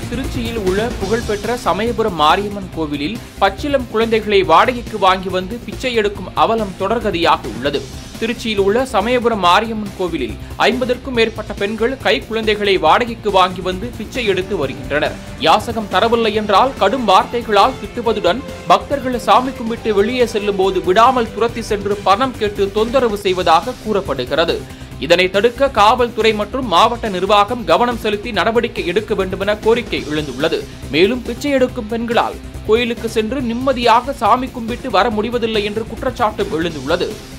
திருச்சியில் உள்ள புகழ்பெற்ற சமயபுரம் மாரியம்மன் கோவிலில் பச்சிளம் குழந்தைகளை வாடகைக்கு வாங்கி வந்து பிச்சை எடுக்கும் அவலம் தொடர்கதியாக உள்ளது திருச்சியில் உள்ள சமயபுரம் மாரியம்மன் கோவிலில் ஐம்பதற்கும் மேற்பட்ட பெண்கள் கை குழந்தைகளை வாடகைக்கு வாங்கி வந்து பிச்சை எடுத்து வருகின்றனர் யாசகம் தரவில்லை என்றால் கடும் வார்த்தைகளால் திட்டுவதுடன் பக்தர்கள் சாமி கும்பிட்டு வெளியே செல்லும் போது விடாமல் துரத்தி சென்று பணம் கேட்டு தொந்தரவு செய்வதாக கூறப்படுகிறது இதனை தடுக்க காவல்துறை மற்றும் மாவட்ட நிர்வாகம் கவனம் செலுத்தி நடவடிக்கை எடுக்க வேண்டுமென கோரிக்கை எழுந்துள்ளது மேலும் பிச்சை எடுக்கும் பெண்களால் கோயிலுக்கு சென்று நிம்மதியாக சாமி கும்பிட்டு வர முடிவதில்லை என்று குற்றச்சாட்டும் எழுந்துள்ளது